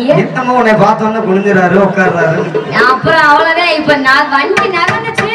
என்னமோ உன்னை பார்த்தோன்னே குனிஞ்சுறாரு உட்கார்றாரு அப்புறம் அவ்வளவுதான் இப்ப நான் வண்டி நகர்ந்துச்சு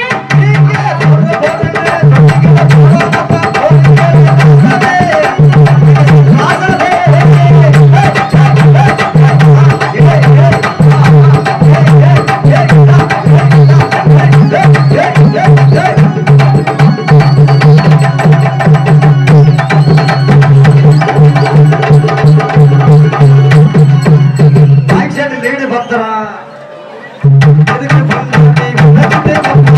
பேக் சைடு லேடு பத்திரம் எதுக்கு பண்ணாதே, உனக்கிட்டே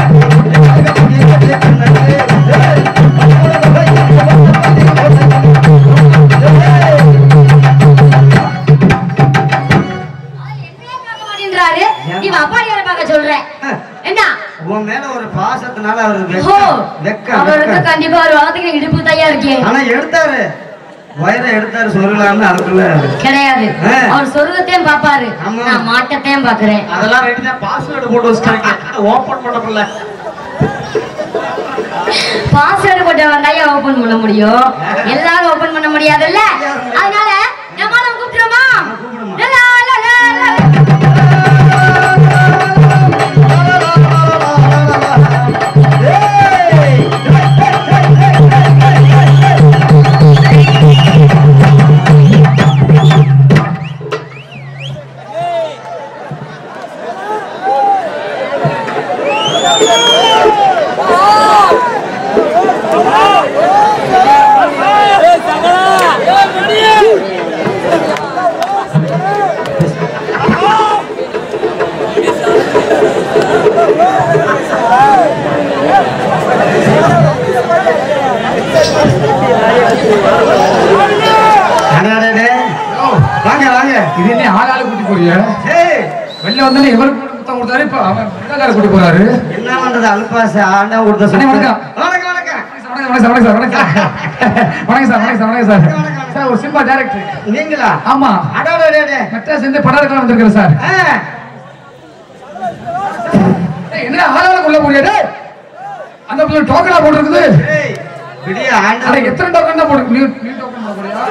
என்னையே பார்க்க மாட்டேன்றாரு இவன் அப்பாடியார பார்க்க சொல்றேன் என்ன உன் மேல ஒரு பாசத்தினால அவருக்கு ஓ வெக்க வெக்க அவருக்கு வெக்க. கண்டிப்பா ஒரு வாரத்துக்கு இடுப்பு தையா இருக்கேன் ஆனா எடுத்தாரு வயரை எடுத்தாரு சொல்லலாம்னு அதுக்குள்ள கிடையாது ஆ. அவர் சொருகத்தையும் பாப்பாரு ஆமா. நான் மாட்டத்தையும் பாக்குறேன் அதெல்லாம் ரெடி தான் பாஸ்வேர்டு போட்டு வச்சிட்டாங்க ஓபன் பண்ண முடியல பாஸ்வேர்டு போட்டு வந்தாயா ஓபன் பண்ண முடியும் எல்லாரும் ஓபன் பண்ண முடியாதுல்ல அதனால நம்மள கூப்பிட்டுருமா கூப்பிடுமா. லா, லா, லா, லா, லா. அடடடே. வாங்க வாங்க இது என்ன ஆளாளு கூட்டி போறிய ஏய், வெளில வந்தானே இவருக்கு முத்தம் கொடுத்தாரு இப்ப அவன் பிள்ளைக்கார கூட்டி போறாரு என்ன பண்றது அல்பாச ஆண்டா கொடுத்த அண்ணே, சொத்து. வணக்கம். வணக்கம் வணக்கம் வணக்கம் வணக்கம் சார் வணக்கம் சார் வணக்கம் சார் வணக்கம் சார் வணக்கம் சார் சார் ஒரு சினிமா டைரக்டர் நீங்களா ஆமா அடடடடே. மெட்ராஸ் இருந்து படம் எடுக்கலாம் வந்திருக்கிறேன் சார் ஆ, ஏய், என்ன ஆளாளுக்கு உள்ள போறியா டேய்? அந்த பிள்ளை டோக்கனா போட்டுருக்குது ஏய், விடிய அட ஆண்டா எத்தனை டோக்கன் தான் போட்டு நீ நீ டோக்கன் போட போறியா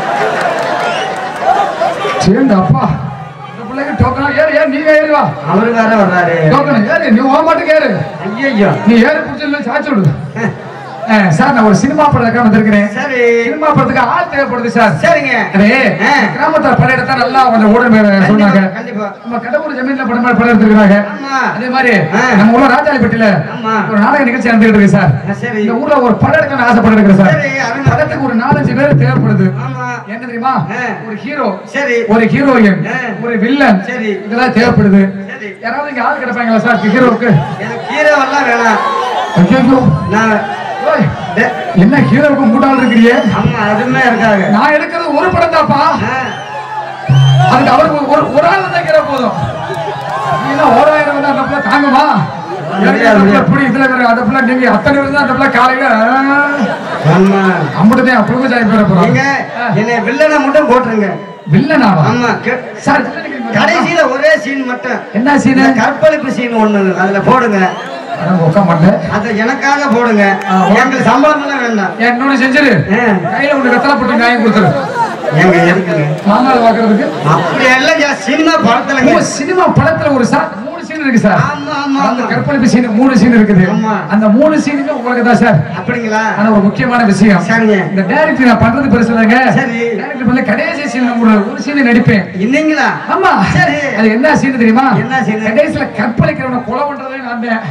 சேண்டா அப்பா இந்த பிள்ளைக்கு டோக்கன் ஏறு ஏறு நீங்க ஏறு வா அவரு வேற வர்றாரு டோக்கன் ஏறு நீ ஓ மாட்டுக்கு ஏறு ஐயோ நீ ஏறு பிடிச்சல சாச்சு விடு ஆ, சார் நான் ஒரு சினிமா படத்துக்காக வந்திருக்கிறேன் சரி சினிமா படத்துக்கு ஆள் தேவைப்படுது சார் சரிங்க அதே ஆ. கிராமத்துல படம் எடுத்தா நல்லா கொஞ்சம் ஓடும் சொன்னாங்க கண்டிப்பா நம்ம கடவுள் ஜமீன்ல படம் மாதிரி படம் எடுத்துருக்காங்க ஆமா அதே மாதிரி ஆ. நம்ம ஊர்ல ராஜாலிப்பட்டியில ஆமா. ஒரு நாடக நிகழ்ச்சி நடந்துகிட்டு இருக்கு சார் ஆ, சரி இந்த ஊர்ல ஒரு படம் எடுக்கணும்னு ஆசைப்பட்டு இருக்கிறேன் சார் சரி அருமை. படத்துக்கு ஒரு நாலஞ்சு பேர் தேவைப்படுது ஆமா என்ன தெரியுமா ஆ. ஒரு ஹீரோ சரி ஒரு ஹீரோயின் ஆ. ஒரு வில்லன் சரி. இதெல்லாம் தேவைப்படுது சரி யாராவது இங்க ஆள் கிடைப்பாங்களா சார் ஹீரோவுக்கு எனக்கு கீரை வரலாம் வேணாம் ஐயோ நான் ஓய், டே, என்ன ஹீரோவுக்கு மூட்டாள் இருக்கிறியே ஆமா அதுமே இருக்காங்க நான் எடுக்கிறது ஒரு படம் தான்ப்பா ஆ, அதுக்கு அவருக்கு ஒரு ஒரு ஆள் தான் ஹீரோ போதும் நீங்க ஓராயிரம் வந்து அந்த பிள்ளை தாங்குமா எனக்கு அந்த பிள்ளை எப்படி இதுல இருக்கிற அந்த பிள்ளை நீங்க அத்தனை பேர் தான் அந்த பிள்ளை காலையில ஆமா அம்புட்டுதான் அப்படி சாய் பேர போறோம் நீங்க என்னை வில்லனை மட்டும் போட்டுருங்க வில்லனாவா ஆமா கே- சார் வில்லனுக்கு நீங்க- கடைசியில ஒரே சீன் மட்டும் என்ன சீனு இந்த கற்பழிப்பு சீன் ஒண்ணு அதுல போடுங்க உட்க மாட்டேன் அதை எனக்காக போடுங்க ஆ, ஓகே. எங்களுக்கு சம்பளம் எல்லாம் வேண்டாம் ஏன் இன்னொன்னு செஞ்சிரு ஆ, கையில ஒண்ணு வெத்தலை போட்டு காயம் கொடுத்துரு எங்க இருக்குங்க மாங்கால பாக்குறதுக்கு அப்படி எல்லாம் சினிமா படத்துலங்க ஓ, சினிமா படத்துல ஒரு சார் மூணு சீன் இருக்கு சார் ஆமா ஆமா அந்த ஆமா கற்பழிப்பு சீன் மூணு சீன் இருக்குது ஆமா. அந்த மூணு சீனுமே உங்களுக்கு தான் சார் அப்படிங்களா ஆனா ஒரு முக்கியமான விஷயம் சரிங்க இந்த டைரக்டர் நான் பண்றது பெருசு இல்லைங்க சரி. டைரக்டர் வந்து கடைசி சீன் ஒரு ஒரு சீன் நடிப்பேன் இல்லைங்களா ஆமா சரி. அது என்ன சீன் தெரியுமா என்ன scene? கடைசியில கற்பழிக்கிறவனை கொலை பண்றதே நான் தான்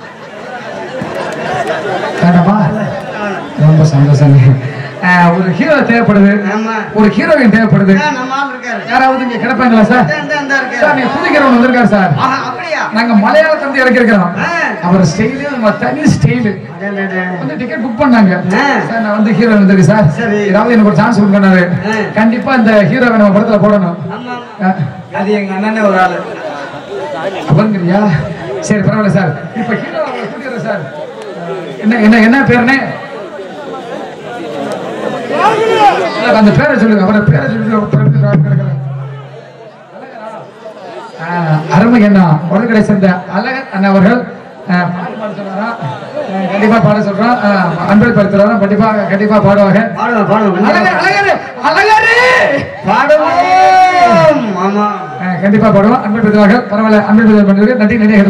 வேண்டாமா ரொம்ப சந்தோஷம் ஆஹ், ஒரு ஹீரோ தேவைப்படுது ஆமா ஒரு ஹீரோயின் தேவைப்படுது ஆ, நம்ம ஆள் இருக்காரு யாராவது இங்க கிடைப்பாங்களா சார் இந்த, இந்த, இந்த இருக்காரு. சார் நீங்க புதுக்கிறவன் வந்திருக்காரு சார் ஆஹா, அப்படியா நாங்க மலையாளத்துல இருந்து இறக்கிருக்கிறோம் ஆ. அவர் ஸ்டைலு நம்ம தனி ஸ்டைலு அடடட. வந்து டிக்கெட் புக் பண்ணாங்க ஆ. சார் நான் வந்து ஹீரோ வந்திருக்கு சார் சரி. ஏதாவது எனக்கு ஒரு சான்ஸ் கொடுக்கறாரு ஆ. கண்டிப்பா இந்த ஹீரோவை நம்ம படத்துல போடணும் ஆமா ஆ. அது எங்க அண்ணனே ஒரு ஆளு அப்படிங்கிறியா சரி பரவாயில்ல சார் இப்ப ஹீரோ கூட்டிடுறேன் சார் என்ன என்ன என்ன பேருனே இல்ல, அந்த பேரை சொல்லுங்க அவரை பேரை சொல்லி அவர் தெரிஞ்சு நான் கிடக்குறேன். ஆ, அருமை என்ன உடற்கடை சேர்ந்த அழகர் அண்ணன் அவர்கள் ஆ, பாட்டு பாட சொல்றாரா ஆ, கண்டிப்பா பாட சொல்றோம் ஆ, அன்பை படுத்துறாரா கண்டிப்பா கண்டிப்பா பாடுவாங்க பாடுவோம் பாடுவோம் அழகர் அழகர் அழகரே பாடுவோம் ஆமா கண்டிப்பா போடுவோம் அன்பின் பெற்றவார்கள் பரவாயில்ல அன்பின் பெற்றவார்கள் நன்றி நன்றி